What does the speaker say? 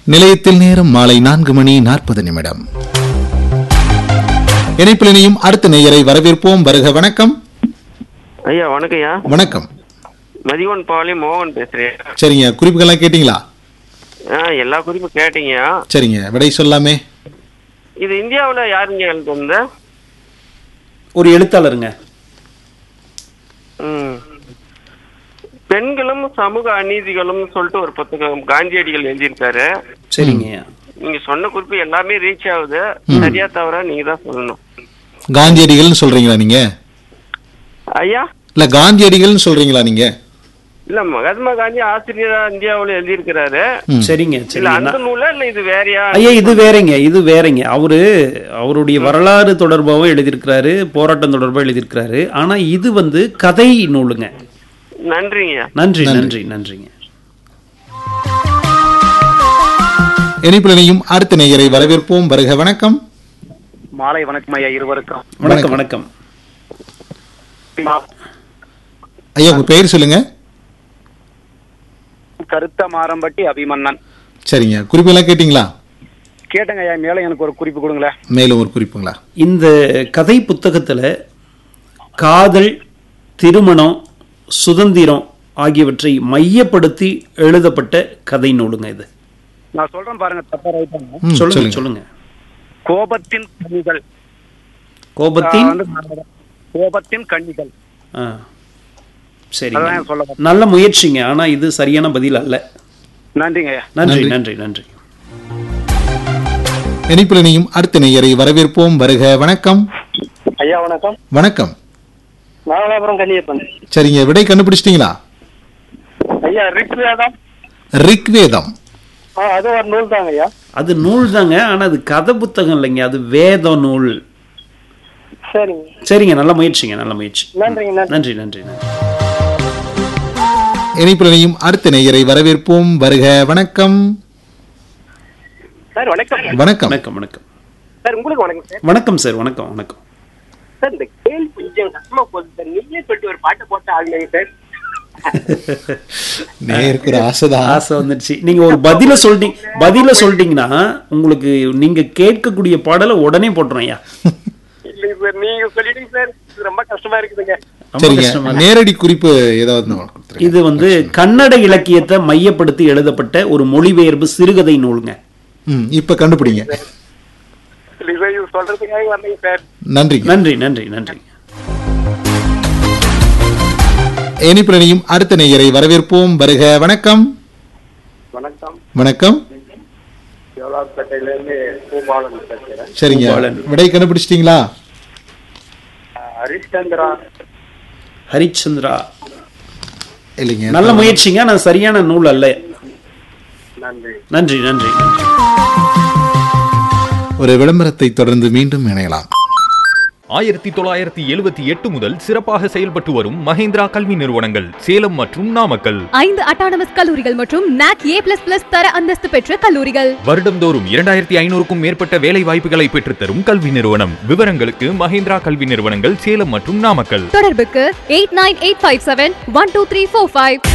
நிலையத்தில் நேரம் மாலை நான்கு மணி நாற்பது நிமிடம் இணைப்பில் இணையும் அடுத்த நேயரை வரவேற்போம் வருக வணக்கம் ஐயா வணக்கம் ஐயா வணக்கம் மதிவன் பாலி மோகன் பேசுறேன் சரிங்க குறிப்புகள்லாம் கேட்டிங்களா ஆ எல்லா குறிப்பும் கேட்டீங்க சரிங்க விடை சொல்லாமே இது இந்தியாவுல யாருங்க எழுத்து வந்த ஒரு எழுத்தாளருங்க ம். பெண்களும் சமூக அநீதிகளும் சொல்லிட்டு ஒரு புத்தகம் காந்தியடிகள் எழுதியிருக்காரு சரிங்க நீங்க சொன்ன குறிப்பு எல்லாமே ரீச் ஆகுது சரியா தவிர நீங்க தான் சொல்லணும் காந்தியடிகள்னு சொல்றீங்களா நீங்க ஐயா இல்ல காந்தியடிகள்னு சொல்றீங்களா நீங்க இல்ல மகாத்மா காந்தி ஆசிரியரா இந்தியாவுல எழுதியிருக்கிறாரு ம். சரிங்க இல்ல சரிங்க அந்த நான்- நூலா இல்ல இது வேறயா ஐயா இது வேறங்க இது வேறங்க அவரு அவருடைய வரலாறு தொடர்பாகவும் எழுதியிருக்கிறாரு போராட்டம் தொடர்பாக எழுதியிருக்கிறாரு ஆனா இது வந்து கதை நூலுங்க நன்றிங்க நன்றி நன்றி நன்றிங்க இணைப்பில் இணையும் அடுத்த நேயரை வரவேற்போம் வருக வணக்கம் மாலை வணக்கம் ஐயா இருவருக்கும் வணக்கம் வணக்கம் ஐயா உங்க பெயர் சொல்லுங்க கருத்த மாரம்பட்டி அபிமன்னன் சரிங்க குறிப்பெல்லாம் கேட்டிங்களா கேட்டங்க ஐயா மேல எனக்கு ஒரு குறிப்பு கொடுங்களேன் மேலும் ஒரு குறிப்புங்களா இந்த கதை புத்தகத்துல காதல் திருமணம் சுதந்திரம் ஆகியவற்றை மையப்படுத்தி எழுதப்பட்ட கதை நூலுங்க இது நான் சொல்றேன் பாருங்க தப்பா ரைட்டாங்க ம், சொல்லுங்க சொல்லுங்க சொல்லுங்க கோபத்தின் கண்ணிகள் கோபத்தின் நான் வந்து கோபத்தின் கண்ணிகள் ஆ. சரிங்க அதான் சொல்ல வந்தேன். நல்ல முயற்சிங்க ஆனா இது சரியான பதில் அல்ல நன்றிங்க ஐயா நன்றி நன்றி. நன்றி நன்றி இணைப்பில் இணையும் அடுத்த நேயரை வரவேற்போம் வருக வணக்கம் ஐயா வணக்கம் வணக்கம் நாகலாபுரம் கன்னியப்பன் சரிங்க விடை கண்டுபிடிச்சிட்டீங்களா ஐயா ரிக்வேதம் ரிக்வேதம் ஆ அது ஒரு நூல் தாங்க ஐயா அது நூல் தாங்க ஆனா அது கதை புத்தகம் இல்லைங்க அது வேத நூல் சரிங்க சரிங்க நல்ல முயற்சிங்க நல்ல முயற்சி நன்றிங்க நன்றி நன்றி நன்றி இணைப்பில் இணையும் அடுத்த நேயரை வரவேற்போம் வருக வணக்கம் சார் வணக்கம் வணக்கம் வணக்கம் வணக்கம் சார் உங்களுக்கு வணக்கம் சார் வணக்கம் சார் வணக்கம் வணக்கம் சார் இந்த கேள்வி கொஞ்சம் கஷ்டமா போகுது சார் நீங்களே சொல்லிட்டு ஒரு பாட்டை போட்டு ஆகலைங்க சார் நேருக்கு ஒரு ஆசைதான் ஆசை வந்துடுச்சு நீங்க ஒரு பதில சொல்லிட்டீங்க பதில சொல்லிட்டீங்கன்னா உங்களுக்கு நீங்க கேட்கக்கூடிய பாடலை உடனே போட்டுறோம் ஐயா இல்லைங்க சார் நீங்க சொல்லிடுங்க சார் இது ரொம்ப கஷ்டமா இருக்குதுங்க ரொம்ப சரிங்க கஷ்டமா இருக்கு. நேரடி குறிப்பு ஏதாவது நான் கொடுத்துருங்க. இது வந்து கன்னட இலக்கியத்தை மையப்படுத்தி எழுதப்பட்ட ஒரு மொழிபெயர்ப்பு சிறுகதை நூலுங்க ம் இப்ப கண்டுபிடிங்க இல்லை சார் இது சொல்றதுக்காக வந்தீங்க சார் நன்றிங்க நன்றி நன்றி நன்றி இணைப்பில் இணையும் அடுத்த நேயரை வரவேற்போம் வருக வணக்கம் வணக்கம் வணக்கம் ஜோலார்பேட்டையில இருந்து பூபாலன் பேசுறேன் சரிங்க பூபாலன். விடை கண்டுபிடிச்சிட்டீங்களா ஹரிச்சந்திரா ஹரிச்சந்திரா இல்லைங்க நல்ல முயற்சிங்க ஆனா சரியான நூல் அல்ல நன்றி நன்றி நன்றி நன்றி ஒரு விளம்பரத்தை தொடர்ந்து மீண்டும் இணையலாம் ஆயிரத்தி தொள்ளாயிரத்தி எழுபத்தி எட்டு முதல் சிறப்பாக செயல்பட்டு வரும் மஹேந்திரா கல்வி நிறுவனங்கள் சேலம் மற்றும் நாமக்கல் ஐந்து அட்டானமஸ் கல்லூரிகள் மற்றும் நாக் ஏ பிளஸ் பிளஸ் தர அந்தஸ்து பெற்ற கல்லூரிகள் வருடம்தோறும் இரண்டாயிரத்தி ஐநூறுக்கும் மேற்பட்ட வேலை வாய்ப்புகளை பெற்றுத்தரும் கல்வி நிறுவனம் விவரங்களுக்கு மஹேந்திரா கல்வி நிறுவனங்கள் சேலம் மற்றும் நாமக்கல் தொடர்புக்கு eight nine eight five seven one two three four five